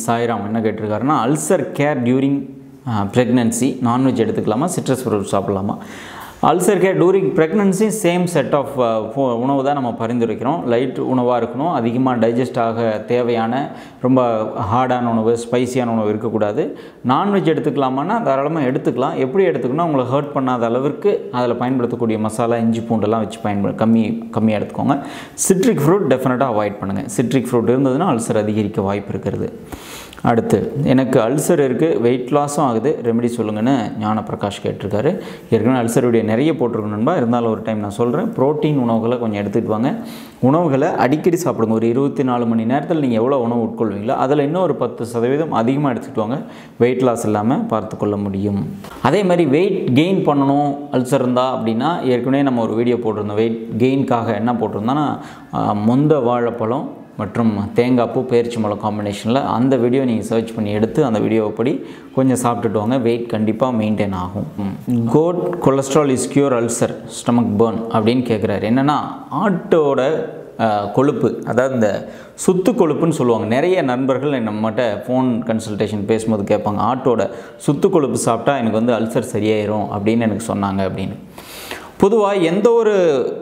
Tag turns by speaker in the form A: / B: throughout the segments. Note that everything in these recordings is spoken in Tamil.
A: சாய்ராம் என்ன கேட்டிருக்காருன்னா ulcer care during pregnancy non veg எடுத்துக்கலாமா சிட்ரஸ் ஃப்ரூட் சாப்பிட்லாமா ulcer care during pregnancy same set of உணவு தான் நம்ம பரிந்துரைக்கிறோம் லைட் உணவாக இருக்கணும் அதிகமாக டைஜஸ்ட் ஆக தேவையான ரொம்ப ஹார்டான உணவு ஸ்பைசியான உணவு இருக்கக்கூடாது நான்வெஜ் எடுத்துக்கலாமான்னா தாராளமாக எடுத்துக்கலாம் எப்படி எடுத்துக்கணும் உங்களை ஹர்ட் பண்ணாத அளவிற்கு அதில் பயன்படுத்தக்கூடிய மசாலா இஞ்சி பூண்டெல்லாம் வச்சு பயன்படு கம்மி கம்மியாக எடுத்துக்கோங்க சிட்ரிக் ஃப்ரூட் டெஃபினட்டாக அவாய்ட் பண்ணுங்கள் சிட்ரிக் ஃப்ரூட் இருந்ததுன்னா அல்சர் அதிகரிக்க வாய்ப்பு இருக்கிறது அடுத்து எனக்கு அல்சர் இருக்குது வெயிட் லாஸும் ஆகுது ரெமெடி சொல்லுங்கன்னு ஞானப்பிரகாஷ் கேட்டிருக்காரு ஏற்கனவே அல்சருடைய நிறைய போட்டிருக்கணும் நண்பா இருந்தாலும் ஒரு டைம் நான் சொல்கிறேன் புரோட்டீன் உணவுகளை கொஞ்சம் எடுத்துகிட்டு வாங்க உணவுகளை அடிக்கடி சாப்பிடுங்க ஒரு இருபத்தி நாலு மணி நேரத்தில் நீங்கள் எவ்வளோ உணவு உட்கொள்வீங்களோ அதில் இன்னும் ஒரு பத்து சதவீதம் அதிகமாக எடுத்துகிட்டு வாங்க வெயிட் லாஸ் இல்லாமல் பார்த்து கொள்ள முடியும் அதே மாதிரி வெயிட் கெயின் பண்ணணும் அல்சர் இருந்தால் அப்படின்னா ஏற்கனவே நம்ம ஒரு வீடியோ போட்டிருந்தோம் வெயிட் கெயின்காக என்ன போட்டிருந்தோன்னா ஆஹ், மொந்த வாழைப்பழம் மற்றும் தேங்காய் பூ பேரிச்சி மலை காம்பினேஷனில் அந்த வீடியோ நீங்கள் சர்ச் பண்ணி எடுத்து அந்த வீடியோவை படி கொஞ்சம் சாப்பிட்டுட்டு வாங்க வெயிட் கண்டிப்பாக மெயின்டைன் ஆகும் கோட் cholesterol is cure ulcer stomach burn அப்படின்னு கேட்குறாரு என்னென்னா ஆட்டோட அஹ், கொழுப்பு அதாவது இந்த சுத்து கொழுப்புன்னு சொல்லுவாங்க நிறைய நண்பர்கள் நம்மகிட்ட ஃபோன் கன்சல்டேஷன் பேசும்போது கேட்பாங்க ஆட்டோட சுத்து கொழுப்பு சாப்பிட்டா எனக்கு வந்து அல்சர் சரியாயிரும் அப்படின்னு எனக்கு சொன்னாங்க அப்படின்னு பொதுவாக எந்த ஒரு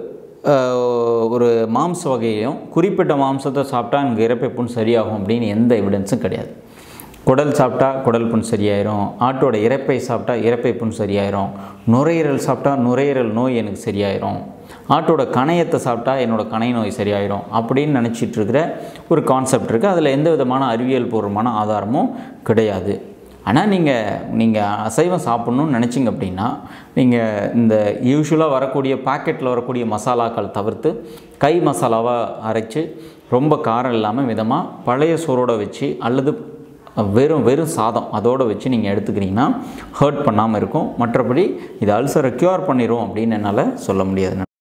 A: அஹ், ஒரு மாம்ச வகையையும் குறிப்பிட்ட மாம்சத்தை சாப்பிட்டா எனக்கு இறப்பை புண் சரியாகும் அப்படின்னு எந்த எவிடன்ஸும் கிடையாது குடல் சாப்பிட்டா குடல் புண் சரியாயிரும் ஆட்டோட இறப்பை சாப்பிட்டா இறப்பை புண் சரியாயிரும் நுரையீரல் சாப்பிட்டா நுரையீரல் நோய் எனக்கு சரியாயிரும் ஆட்டோட கணையத்தை சாப்பிட்டா என்னோட கணை நோய் சரியாயிரும் அப்படின்னு நினச்சிட்டு இருக்கிற ஒரு கான்செப்ட் இருக்குது அதில் எந்த விதமான அறிவியல் பூர்வமான ஆதாரமும் கிடையாது ஆனால் நீங்கள் நீங்கள் அசைவம் சாப்பிட்ணுன்னு நினச்சிங்க அப்படின்னா நீங்கள் இந்த யூஸ்வலாக வரக்கூடிய பாக்கெட்டில் வரக்கூடிய மசாலாக்கள் தவிர்த்து கை மசாலாவாக அரைச்சு ரொம்ப காரம் இல்லாமல் விதமாக பழைய சோறோட வச்சு அல்லது வெறும் வெறும் சாதம் அதோடு வச்சு நீங்கள் எடுத்துக்கிறீங்கன்னா ஹர்ட் பண்ணாமல் இருக்கும் மற்றபடி இது அல்சரை க்யூர் பண்ணிடும் அப்படின்னு என்னால் சொல்ல முடியாது